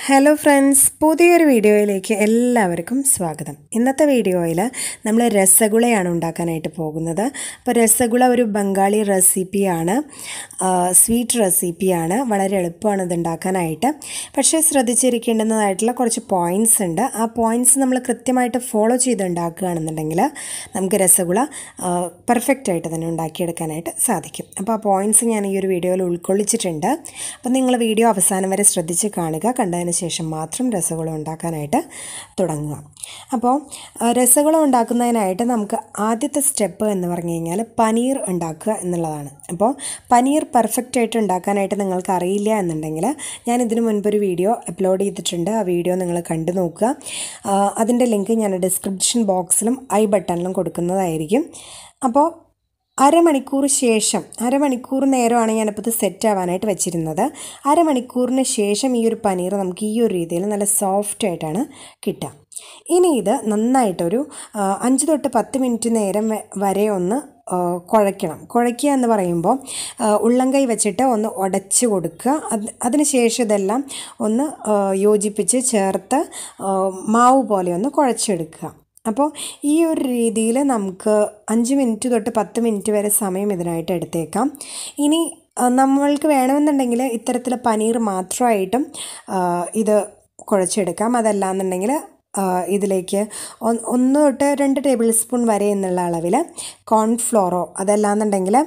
hello friends പുതിയൊരു വീഡിയോയിലേക്ക് എല്ലാവർക്കും സ്വാഗതം ഇന്നത്തെ വീഡിയോയിൽ നമ്മൾ രസഗുളയാണ് ഉണ്ടാക്കാനായിട്ട് പോകുന്നത് അപ്പോൾ രസഗുള ഒരു ബംഗാളി റെസിപ്പിയാണ് ആ, സ്വീറ്റ് റെസിപ്പിയാണ് വളരെ എളുപ്പമാണ് ഇത് ഉണ്ടാക്കാനായിട്ട് പക്ഷേ ശ്രദ്ധിച്ചിരിക്കേണ്ടുന്നതായിട്ടുള്ള കുറച്ച് പോയിൻറ്റ്സ് ഉണ്ട് ആ പോയിൻറ്റ്സ് നമ്മൾ കൃത്യമായിട്ട് ഫോളോ ചെയ്ത് ഉണ്ടാക്കുകയാണെന്നുണ്ടെങ്കിൽ നമുക്ക് രസഗുള പെർഫെക്റ്റ് ആയിട്ട് തന്നെ ഉണ്ടാക്കിയെടുക്കാനായിട്ട് സാധിക്കും അപ്പോൾ ആ പോയിൻറ്റ്സ് ഞാൻ ഈ ഒരു വീഡിയോയിൽ ഉൾക്കൊള്ളിച്ചിട്ടുണ്ട് അപ്പോൾ നിങ്ങൾ വീഡിയോ അവസാനം വരെ ശ്രദ്ധിച്ച് കാണുക കണ്ടതിന് ശേഷം മാത്രം രസഗുളം ഉണ്ടാക്കാനായിട്ട് തുടങ്ങുക അപ്പോൾ ആ, രസഗുളം ഉണ്ടാക്കുന്നതിനായിട്ട് നമുക്ക് ആദ്യത്തെ സ്റ്റെപ്പ് എന്ന് പറഞ്ഞു കഴിഞ്ഞാൽ പനീർ ഉണ്ടാക്കുക എന്നുള്ളതാണ് അപ്പോൾ പനീർ പെർഫെക്റ്റ് ആയിട്ട് ഉണ്ടാക്കാനായിട്ട് നിങ്ങൾക്ക് അറിയില്ല എന്നുണ്ടെങ്കിൽ ഞാൻ ഇതിനു മുൻപൊരു വീഡിയോ അപ്ലോഡ് ചെയ്തിട്ടുണ്ട് ആ വീഡിയോ നിങ്ങൾ കണ്ടു നോക്കുക ആ, അതിൻ്റെ ലിങ്ക് ഞാൻ ഡിസ്ക്രിപ്ഷൻ ബോക്സിലും ഐ ബട്ടണിലും കൊടുക്കുന്നതായിരിക്കും അപ്പോൾ അരമണിക്കൂർ ശേഷം അരമണിക്കൂർ നേരമാണ് ഞാനിപ്പോൾ ഇത് സെറ്റ് ആവാനായിട്ട് വെച്ചിരുന്നത് അരമണിക്കൂറിന് ശേഷം ഈ ഒരു പനീർ നമുക്ക് ഈ ഒരു രീതിയിൽ നല്ല സോഫ്റ്റ് ആയിട്ടാണ് കിട്ടുക ഇനി ഇത് നന്നായിട്ടൊരു ആ, അഞ്ച് തൊട്ട് പത്ത് മിനിറ്റ് നേരം വെ- വരെ ഒന്ന് ആ, കുഴയ്ക്കണം കുഴയ്ക്കുക എന്ന് പറയുമ്പോൾ ആ, ഉള്ളംകൈ വെച്ചിട്ട് ഒന്ന് ഉടച്ച് കൊടുക്കുക അത് അതിന് ശേഷം ഇതെല്ലാം ഒന്ന് ആ, യോജിപ്പിച്ച് ചേർത്ത് ആ, മാവ് പോലെ ഒന്ന് കുഴച്ചെടുക്കുക അപ്പോൾ ഈ ഒരു രീതിയിൽ നമുക്ക് അഞ്ച് മിനിറ്റ് തൊട്ട് പത്ത് മിനിറ്റ് വരെ സമയം ഇതിനായിട്ട് എടുത്തേക്കാം ഇനി ആ, നമ്മൾക്ക് വേണമെന്നുണ്ടെങ്കിൽ ഇത്തരത്തിൽ പനീർ മാത്രമായിട്ടും ആ, ഇത് കുഴച്ചെടുക്കാം അതല്ലാന്നുണ്ടെങ്കിൽ ആ, ഇതിലേക്ക് ഒന്ന് ഒന്ന് തൊട്ട് രണ്ട് ടേബിൾ സ്പൂൺ വരെ എന്നുള്ള അളവിൽ കോൺഫ്ലോറോ അതല്ലാന്നുണ്ടെങ്കിൽ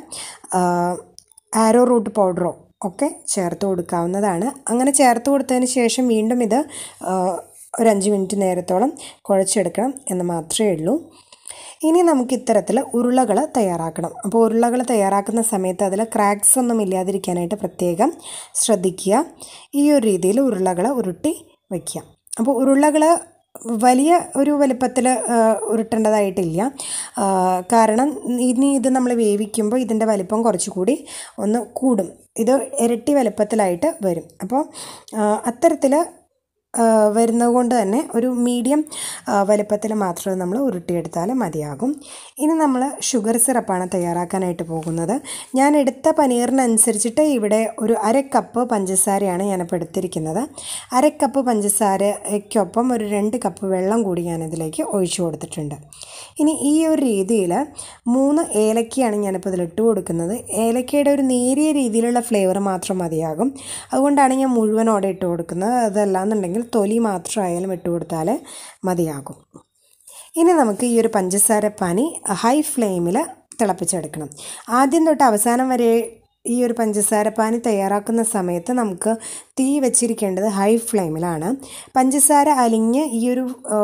ആരോ റൂട്ട് പൗഡറോ ഒക്കെ ചേർത്ത് കൊടുക്കാവുന്നതാണ് അങ്ങനെ ചേർത്ത് കൊടുത്തതിന് ശേഷം വീണ്ടും ഇത് ആ, ഒരു അഞ്ച് മിനിറ്റ് നേരത്തോളം കുഴച്ചെടുക്കണം എന്ന് മാത്രമേ ഉള്ളൂ ഇനി നമുക്ക് ഇത്തരത്തിൽ ഉരുളകൾ തയ്യാറാക്കണം അപ്പോൾ ഉരുളകൾ തയ്യാറാക്കുന്ന സമയത്ത് അതിൽ ക്രാക്സ് ഒന്നും ഇല്ലാതിരിക്കാനായിട്ട് പ്രത്യേകം ശ്രദ്ധിക്കുക ഈ ഒരു രീതിയിൽ ഉരുളകൾ ഉരുട്ടി വയ്ക്കുക അപ്പോൾ ഉരുളകൾ വലിയ ഒരു വലുപ്പത്തിൽ ഉരുട്ടേണ്ടതായിട്ടില്ല ആ, കാരണം ഇനി ഇത് നമ്മൾ വേവിക്കുമ്പോൾ ഇതിൻ്റെ വലിപ്പം കുറച്ചുകൂടി ഒന്ന് കൂടും ഇത് ഇരട്ടി വലുപ്പത്തിലായിട്ട് വരും അപ്പോൾ അത്തരത്തിൽ വരുന്നത് കൊണ്ട് തന്നെ ഒരു മീഡിയം വലുപ്പത്തിൽ മാത്രമേ നമ്മൾ ഉരുട്ടിയെടുത്താൽ മതിയാകും ഇനി നമ്മൾ ഷുഗർ സിറപ്പാണ് തയ്യാറാക്കാനായിട്ട് പോകുന്നത് ഞാൻ എടുത്ത പനീറിനനുസരിച്ചിട്ട് ഇവിടെ ഒരു അര കപ്പ് പഞ്ചസാരയാണ് ഞാനിപ്പോൾ എടുത്തിരിക്കുന്നത് അര കപ്പ് പഞ്ചസാരയ്ക്കൊപ്പം ഒരു രണ്ട് കപ്പ് വെള്ളം കൂടി ഞാനിതിലേക്ക് ഒഴിച്ചു കൊടുത്തിട്ടുണ്ട് ഇനി ഈ ഒരു രീതിയിൽ മൂന്ന് ഏലക്കയാണ് ഞാനിപ്പോൾ ഇതിൽ ഇട്ട് കൊടുക്കുന്നത് ഏലക്കയുടെ ഒരു നേരിയ രീതിയിലുള്ള ഫ്ലേവർ മാത്രം മതിയാകും അതുകൊണ്ടാണ് ഞാൻ മുഴുവനോടെ ഇട്ട് കൊടുക്കുന്നത് അതല്ലാന്നുണ്ടെങ്കിൽ തൊലി മാത്രമായാലും ഇട്ട് കൊടുത്താൽ മതിയാകും ഇനി നമുക്ക് ഈ ഒരു പഞ്ചസാര പനി ഹൈ ഫ്ലെയിമിൽ തിളപ്പിച്ചെടുക്കണം ആദ്യം തൊട്ട് അവസാനം വരെ ഈ ഒരു പഞ്ചസാര പാനി തയ്യാറാക്കുന്ന സമയത്ത് നമുക്ക് തീ വെച്ചിരിക്കേണ്ടത് ഹൈ ഫ്ലെയിമിലാണ് പഞ്ചസാര അലിഞ്ഞ് ഈ ഒരു ആ,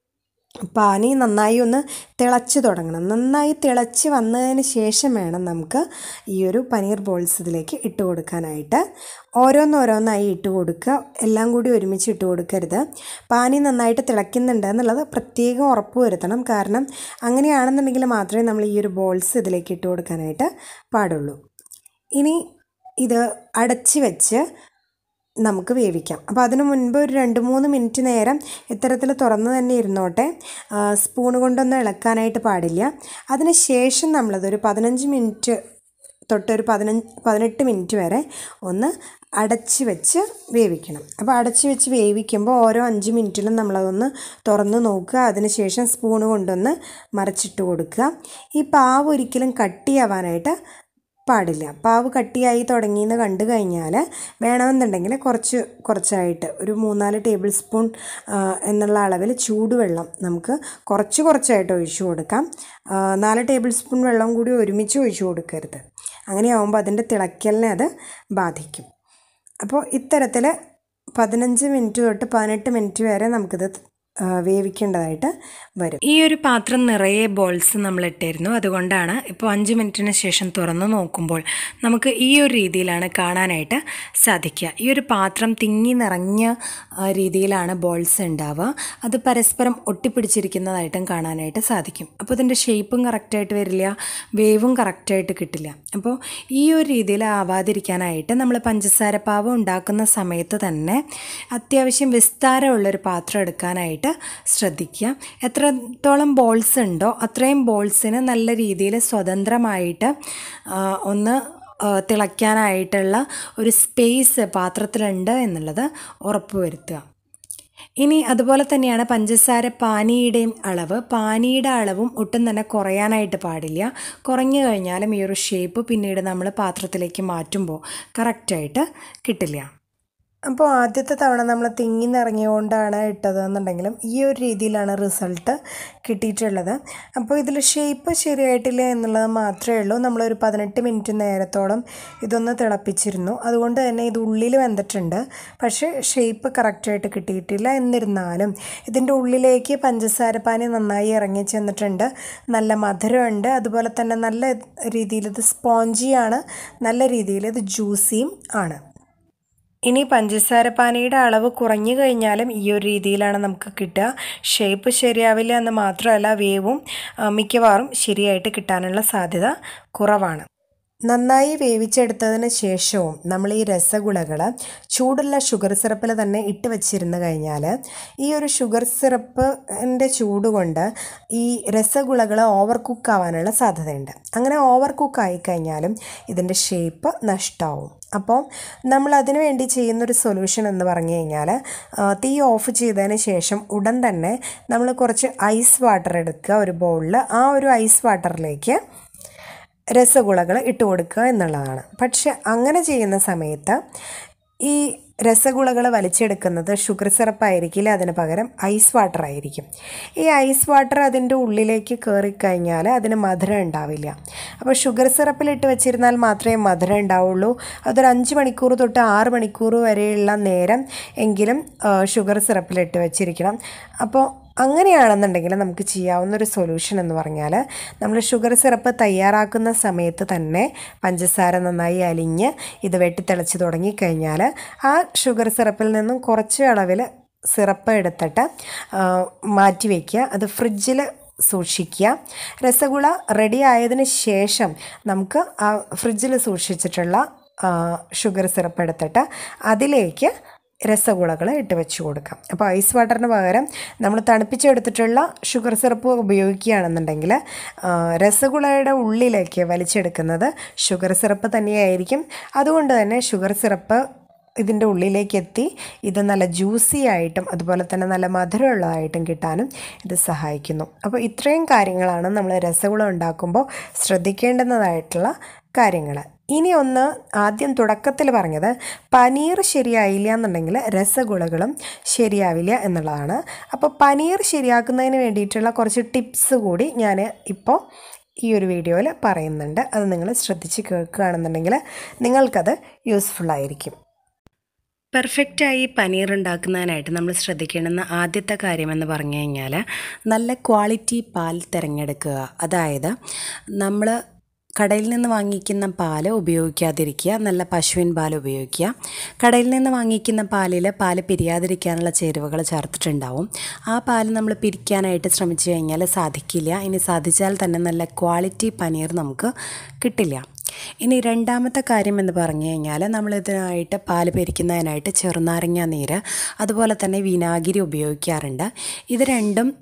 പാനി നന്നായി ഒന്ന് തിളച്ച് തുടങ്ങണം നന്നായി തിളച്ച് വന്നതിന് ശേഷം വേണം നമുക്ക് ഈ ഒരു പനീർ ബോൾസ് ഇതിലേക്ക് ഇട്ട് കൊടുക്കാനായിട്ട് ഓരോന്നോരോന്നായി ഇട്ട് കൊടുക്കുക എല്ലാം കൂടി ഒരുമിച്ച് ഇട്ട് കൊടുക്കരുത് പാനി നന്നായിട്ട് തിളയ്ക്കുന്നുണ്ട് എന്നുള്ളത് പ്രത്യേകം ഉറപ്പ് വരുത്തണം കാരണം അങ്ങനെയാണെന്നുണ്ടെങ്കിൽ മാത്രമേ നമ്മൾ ഈ ഒരു ബോൾസ് ഇതിലേക്ക് ഇട്ട് കൊടുക്കാനായിട്ട് പാടുള്ളൂ ഇനി ഇത് അടച്ച് വെച്ച് നമുക്ക് വേവിക്കാം അപ്പോൾ അതിനു മുൻപ് ഒരു രണ്ട് മൂന്ന് മിനിറ്റ് നേരം ഇത്തരത്തിൽ തുറന്ന് തന്നെ ഇരുന്നോട്ടെ സ്പൂൺ കൊണ്ടൊന്നും ഇളക്കാനായിട്ട് പാടില്ല അതിന് ശേഷം നമ്മളതൊരു പതിനഞ്ച് മിനിറ്റ് തൊട്ടൊരു പതിനഞ്ച് പതിനെട്ട് മിനിറ്റ് വരെ ഒന്ന് അടച്ച് വെച്ച് വേവിക്കണം അപ്പോൾ അടച്ച് വെച്ച് വേവിക്കുമ്പോൾ ഓരോ അഞ്ച് മിനിറ്റിലും നമ്മളതൊന്ന് തുറന്ന് നോക്കുക അതിനുശേഷം സ്പൂൺ കൊണ്ടൊന്ന് മറിച്ചിട്ട് കൊടുക്കുക ഈ പാവ് ഒരിക്കലും കട്ടിയാവാനായിട്ട് പാടില്ല പാവ് കട്ടിയായി തുടങ്ങിയെന്ന് കണ്ടു കഴിഞ്ഞാൽ വേണമെന്നുണ്ടെങ്കിൽ കുറച്ച് കുറച്ചായിട്ട് ഒരു മൂന്നാല് ടേബിൾ സ്പൂൺ ആ, എന്നുള്ള അളവിൽ ചൂടുവെള്ളം നമുക്ക് കുറച്ച് കുറച്ചായിട്ട് ഒഴിച്ചു കൊടുക്കാം ആ, നാല് ടേബിൾ സ്പൂൺ വെള്ളം കൂടി ഒരുമിച്ച് ഒഴിച്ചു കൊടുക്കരുത് അങ്ങനെയാവുമ്പോൾ അതിൻ്റെ തിളയ്ക്കലിനെ അത് ബാധിക്കും അപ്പോൾ ഇത്തരത്തിൽ പതിനഞ്ച് മിനിറ്റ് തൊട്ട് പതിനെട്ട് മിനിറ്റ് വരെ നമുക്കിത് ആ, വേവിക്കേണ്ടതായിട്ട് വരും ഈ ഒരു പാത്രം നിറയെ ബോൾസ് നമ്മൾ ഇട്ടിരുന്നു അതുകൊണ്ടാണ് ഇപ്പോൾ അഞ്ച് മിനിറ്റിന് ശേഷം തുറന്നു നോക്കുമ്പോൾ നമുക്ക് ഈ ഒരു രീതിയിലാണ് കാണാനായിട്ട് സാധിക്കുക ഈ ഒരു പാത്രം തിങ്ങി നിറഞ്ഞ ആ, രീതിയിലാണ് ബോൾസ് ഉണ്ടാവുക അത് പരസ്പരം ഒട്ടിപ്പിടിച്ചിരിക്കുന്നതായിട്ടും കാണാനായിട്ട് സാധിക്കും അപ്പോൾ ഇതിൻ്റെ ഷേപ്പും കറക്റ്റായിട്ട് വരില്ല വേവും കറക്റ്റായിട്ട് കിട്ടില്ല അപ്പോൾ ഈ ഒരു രീതിയിൽ ആവാതിരിക്കാനായിട്ട് നമ്മൾ പഞ്ചസാര പാവ് ഉണ്ടാക്കുന്ന സമയത്ത് തന്നെ അത്യാവശ്യം വിസ്താരമുള്ളൊരു പാത്രം എടുക്കാനായിട്ട് ശ്രദ്ധിക്കുക എത്രത്തോളം ബോൾസ് ഉണ്ടോ അത്രയും ബോൾസിന് നല്ല രീതിയിൽ സ്വതന്ത്രമായിട്ട് ആ, ഒന്ന് തിളയ്ക്കാനായിട്ടുള്ള ഒരു സ്പേസ് പാത്രത്തിലുണ്ട് എന്നുള്ളത് ഉറപ്പ് വരുത്തുക ഇനി അതുപോലെ തന്നെയാണ് പഞ്ചസാര പാനിയുടെയും അളവ് പാനിയുടെ അളവും ഒട്ടും തന്നെ കുറയാനായിട്ട് പാടില്ല കുറഞ്ഞു കഴിഞ്ഞാലും ഈ ഒരു ഷേപ്പ് പിന്നീട് നമ്മൾ പാത്രത്തിലേക്ക് മാറ്റുമ്പോൾ കറക്റ്റായിട്ട് കിട്ടില്ല അപ്പോൾ ആദ്യത്തെ തവണ നമ്മൾ തിങ്ങി നിറങ്ങിയോണ്ടാണ് ഇട്ടത് എന്നുണ്ടെങ്കിലും ഈ ഒരു രീതിയിലാണ് റിസൾട്ട് കിട്ടിയിട്ടുള്ളത് അപ്പോൾ ഇതിൽ ഷേപ്പ് ശരിയായിട്ടില്ല എന്നുള്ളത് മാത്രമേ ഉള്ളൂ നമ്മളൊരു പതിനെട്ട് മിനിറ്റ് നേരത്തോളം ഇതൊന്ന് തിളപ്പിച്ചിരുന്നു അതുകൊണ്ട് തന്നെ ഇത് ഉള്ളിൽ വെന്തിട്ടുണ്ട് പക്ഷേ ഷേപ്പ് കറക്റ്റായിട്ട് കിട്ടിയിട്ടില്ല എന്നിരുന്നാലും ഇതിൻ്റെ ഉള്ളിലേക്ക് പഞ്ചസാരപ്പാനി നന്നായി ഇറങ്ങി ചെന്നിട്ടുണ്ട് നല്ല മധുരമുണ്ട് അതുപോലെ തന്നെ നല്ല രീതിയിൽ ഇത് സ്പോഞ്ചിയാണ് നല്ല രീതിയിൽ ഇത് ജ്യൂസിയും ആണ് ഇനി പഞ്ചസാര പാനിയുടെ അളവ് കുറഞ്ഞു കഴിഞ്ഞാലും ഈ ഒരു രീതിയിലാണ് നമുക്ക് കിട്ടുക ഷേപ്പ് ശരിയാവില്ല എന്ന് മാത്രമല്ല വേവും മിക്കവാറും ശരിയായിട്ട് കിട്ടാനുള്ള സാധ്യത കുറവാണ് നന്നായി വേവിച്ചെടുത്തതിന് ശേഷവും നമ്മൾ ഈ രസഗുളകൾ ചൂടുള്ള ഷുഗർ സിറപ്പിൽ തന്നെ ഇട്ട് വെച്ചിരുന്നു കഴിഞ്ഞാൽ ഈ ഒരു ഷുഗർ സിറപ്പിൻ്റെ ചൂട് കൊണ്ട് ഈ രസഗുളകൾ ഓവർ കുക്ക് ആവാനുള്ള സാധ്യതയുണ്ട് അങ്ങനെ ഓവർ കുക്ക് ആയിക്കഴിഞ്ഞാലും ഇതിൻ്റെ ഷേപ്പ് നഷ്ടമാവും അപ്പോൾ നമ്മൾ അതിനു വേണ്ടി ചെയ്യുന്നൊരു സൊല്യൂഷൻ എന്ന് പറഞ്ഞു കഴിഞ്ഞാൽ തീ ഓഫ് ചെയ്തതിന് ശേഷം ഉടൻ തന്നെ നമ്മൾ കുറച്ച് ഐസ് വാട്ടർ എടുക്കുക ഒരു ബൗളിൽ ആ ഒരു ഐസ് വാട്ടറിലേക്ക് രസഗുളകൾ ഇട്ട് കൊടുക്കുക എന്നുള്ളതാണ് പക്ഷെ അങ്ങനെ ചെയ്യുന്ന സമയത്ത് ഈ രസഗുളകൾ വലിച്ചെടുക്കുന്നത് ഷുഗർ സിറപ്പായിരിക്കില്ല അതിന് പകരം ഐസ് വാട്ടർ ആയിരിക്കും ഈ ഐസ് വാട്ടർ അതിൻ്റെ ഉള്ളിലേക്ക് കയറിക്കഴിഞ്ഞാൽ അതിന് മധുരം ഉണ്ടാവില്ല അപ്പോൾ ഷുഗർ സിറപ്പിലിട്ട് വെച്ചിരുന്നാൽ മാത്രമേ മധുരം ഉണ്ടാവുള്ളൂ അതൊരു അഞ്ച് മണിക്കൂർ തൊട്ട് ആറ് മണിക്കൂർ വരെയുള്ള നേരം എങ്കിലും ഷുഗർ സിറപ്പിലിട്ട് വെച്ചിരിക്കണം അപ്പോൾ അങ്ങനെയാണെന്നുണ്ടെങ്കിൽ നമുക്ക് ചെയ്യാവുന്ന ഒരു സൊല്യൂഷൻ എന്ന് പറഞ്ഞാൽ നമ്മൾ ഷുഗർ സിറപ്പ് തയ്യാറാക്കുന്ന സമയത്ത് തന്നെ പഞ്ചസാര നന്നായി അലിഞ്ഞ് ഇത് വെട്ടിത്തിളച്ച് തുടങ്ങിക്കഴിഞ്ഞാൽ ആ ഷുഗർ സിറപ്പിൽ നിന്നും കുറച്ച് അളവിൽ സിറപ്പ് എടുത്തിട്ട് മാറ്റി വയ്ക്കുക അത് ഫ്രിഡ്ജിൽ സൂക്ഷിക്കുക രസഗുള റെഡി ആയതിന് ശേഷം നമുക്ക് ആ ഫ്രിഡ്ജിൽ സൂക്ഷിച്ചിട്ടുള്ള ഷുഗർ സിറപ്പ് എടുത്തിട്ട് അതിലേക്ക് രസഗുളകൾ ഇട്ട് വെച്ച് കൊടുക്കാം അപ്പോൾ ഐസ് വാട്ടറിന് പകരം നമ്മൾ തണുപ്പിച്ചെടുത്തിട്ടുള്ള ഷുഗർ സിറപ്പ് ഉപയോഗിക്കുകയാണെന്നുണ്ടെങ്കിൽ രസഗുളയുടെ ഉള്ളിലേക്ക് വലിച്ചെടുക്കുന്നത് ഷുഗർ സിറപ്പ് തന്നെയായിരിക്കും അതുകൊണ്ട് തന്നെ ഷുഗർ സിറപ്പ് ഇതിൻ്റെ ഉള്ളിലേക്ക് എത്തി ഇത് നല്ല ജ്യൂസി ആയിട്ടും അതുപോലെ തന്നെ നല്ല മധുരമുള്ളതായിട്ടും കിട്ടാനും ഇത് സഹായിക്കുന്നു അപ്പോൾ ഇത്രയും കാര്യങ്ങളാണ് നമ്മൾ രസഗുളം ഉണ്ടാക്കുമ്പോൾ ശ്രദ്ധിക്കേണ്ടുന്നതായിട്ടുള്ള കാര്യങ്ങൾ ഇനി ഒന്ന് ആദ്യം തുടക്കത്തിൽ പറഞ്ഞത് പനീർ ശരിയായില്ല എന്നുണ്ടെങ്കിൽ രസഗുളകളും ശരിയാവില്ല എന്നുള്ളതാണ് അപ്പോൾ പനീർ ശരിയാക്കുന്നതിന് വേണ്ടിയിട്ടുള്ള കുറച്ച് ടിപ്സ് കൂടി ഞാൻ ഇപ്പോൾ ഈ ഒരു വീഡിയോയിൽ പറയുന്നുണ്ട് അത് നിങ്ങൾ ശ്രദ്ധിച്ച് കേൾക്കുകയാണെന്നുണ്ടെങ്കിൽ നിങ്ങൾക്കത് യൂസ്ഫുള്ളായിരിക്കും പെർഫെക്റ്റായി പനീർ ഉണ്ടാക്കുന്നതിനായിട്ട് നമ്മൾ ശ്രദ്ധിക്കേണ്ടുന്ന ആദ്യത്തെ കാര്യമെന്ന് പറഞ്ഞു കഴിഞ്ഞാൽ നല്ല ക്വാളിറ്റി പാൽ തിരഞ്ഞെടുക്കുക അതായത് നമ്മൾ കടയിൽ നിന്ന് വാങ്ങിക്കുന്ന പാൽ ഉപയോഗിക്കാതിരിക്കുക നല്ല പശുവിൻ പാൽ ഉപയോഗിക്കുക കടയിൽ നിന്ന് വാങ്ങിക്കുന്ന പാലിൽ പാൽ പിരിയാതിരിക്കാനുള്ള ചേരുവകൾ ചേർത്തിട്ടുണ്ടാവും ആ പാൽ നമ്മൾ പിരിക്കാനായിട്ട് ശ്രമിച്ചു കഴിഞ്ഞാൽ സാധിക്കില്ല ഇനി സാധിച്ചാൽ തന്നെ നല്ല ക്വാളിറ്റി പനീർ നമുക്ക് കിട്ടില്ല ഇനി രണ്ടാമത്തെ കാര്യം എന്ന് പറഞ്ഞു കഴിഞ്ഞാൽ നമ്മളിതിനായിട്ട് പാല് പെരിക്കുന്നതിനായിട്ട് ചെറുനാരങ്ങ നീര് അതുപോലെ തന്നെ വിനാഗിരി ഉപയോഗിക്കാറുണ്ട് ഇത് രണ്ടും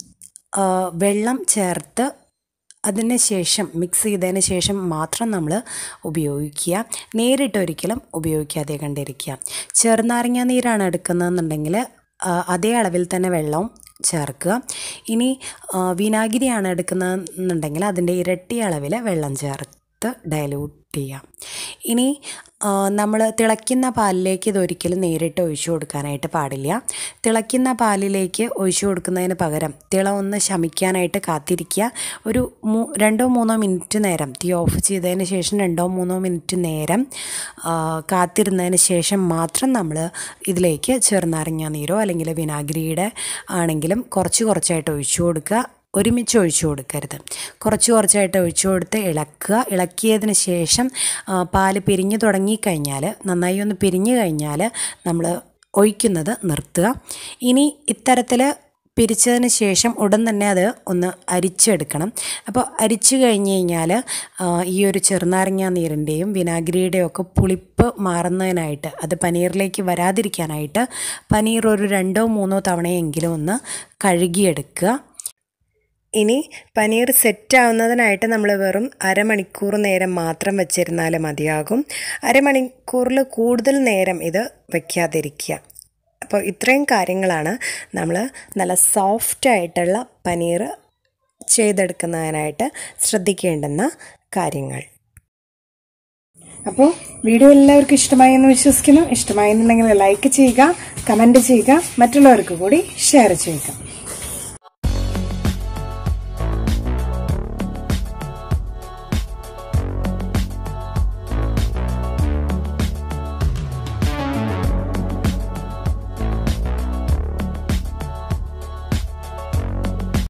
വെള്ളം ചേർത്ത് അതിന് ശേഷം മിക്സ് ചെയ്തതിന് ശേഷം മാത്രം നമ്മൾ ഉപയോഗിക്കുക നേരിട്ട് ഒരിക്കലും ഉപയോഗിക്കാതെ കണ്ടിരിക്കുക ചെറുനാരങ്ങ നീരാണ് എടുക്കുന്നതെന്നുണ്ടെങ്കിൽ അതേ അളവിൽ തന്നെ വെള്ളവും ചേർക്കുക ഇനി വിനാഗിരിയാണ് എടുക്കുന്നതെന്നുണ്ടെങ്കിൽ അതിൻ്റെ ഇരട്ടി അളവിൽ വെള്ളം ചേർത്ത് ഡയലൂട്ട് ചെയ്യാം ഇനി നമ്മൾ തിളയ്ക്കുന്ന പാലിലേക്ക് ഇതൊരിക്കലും നേരിട്ട് ഒഴിച്ചു കൊടുക്കാനായിട്ട് പാടില്ല തിളയ്ക്കുന്ന പാലിലേക്ക് ഒഴിച്ചു കൊടുക്കുന്നതിന് പകരം തിള ഒന്ന് ശമിക്കാനായിട്ട് കാത്തിരിക്കുക ഒരു മൂ രണ്ടോ മൂന്നോ മിനിറ്റ് നേരം തീ ഓഫ് ചെയ്തതിന് ശേഷം രണ്ടോ മൂന്നോ മിനിറ്റ് നേരം കാത്തിരുന്നതിന് ശേഷം മാത്രം നമ്മൾ ഇതിലേക്ക് ചെറുനാരങ്ങ നീരോ അല്ലെങ്കിൽ വിനാഗിരിയുടെ ആണെങ്കിലും കുറച്ച് കുറച്ചായിട്ട് ഒഴിച്ചു കൊടുക്കുക ഒരുമിച്ച് ഒഴിച്ചു കൊടുക്കരുത് കുറച്ച് കുറച്ചായിട്ട് ഒഴിച്ചു കൊടുത്ത് ഇളക്കുക ഇളക്കിയതിന് ശേഷം പാല് പിരിഞ്ഞു തുടങ്ങിക്കഴിഞ്ഞാൽ നന്നായി ഒന്ന് പിരിഞ്ഞു കഴിഞ്ഞാൽ നമ്മൾ ഒഴിക്കുന്നത് നിർത്തുക ഇനി ഇത്തരത്തിൽ പിരിച്ചതിന് ശേഷം ഉടൻ തന്നെ അത് ഒന്ന് അരിച്ചെടുക്കണം അപ്പോൾ അരിച്ചു കഴിഞ്ഞ് കഴിഞ്ഞാൽ ഈ ഒരു ചെറുനാരങ്ങ നീരിൻ്റെയും വിനാഗിരിയുടെയും ഒക്കെ പുളിപ്പ് മാറുന്നതിനായിട്ട് അത് പനീറിലേക്ക് വരാതിരിക്കാനായിട്ട് പനീർ ഒരു രണ്ടോ മൂന്നോ തവണയെങ്കിലും ഒന്ന് കഴുകിയെടുക്കുക ഇനി പനീർ സെറ്റാവുന്നതിനായിട്ട് നമ്മൾ വെറും അരമണിക്കൂർ നേരം മാത്രം വെച്ചിരുന്നാൽ മതിയാകും അരമണിക്കൂറിൽ കൂടുതൽ നേരം ഇത് വയ്ക്കാതിരിക്കുക അപ്പോൾ ഇത്രയും കാര്യങ്ങളാണ് നമ്മൾ നല്ല സോഫ്റ്റായിട്ടുള്ള പനീർ ചെയ്തെടുക്കുന്നതിനായിട്ട് ശ്രദ്ധിക്കേണ്ടുന്ന കാര്യങ്ങൾ അപ്പോൾ വീഡിയോ എല്ലാവർക്കും ഇഷ്ടമായി എന്ന് വിശ്വസിക്കുന്നു ഇഷ്ടമായി എന്നുണ്ടെങ്കിൽ ലൈക്ക് ചെയ്യുക കമന്റ് ചെയ്യുക മറ്റുള്ളവർക്ക് കൂടി ഷെയർ ചെയ്യുക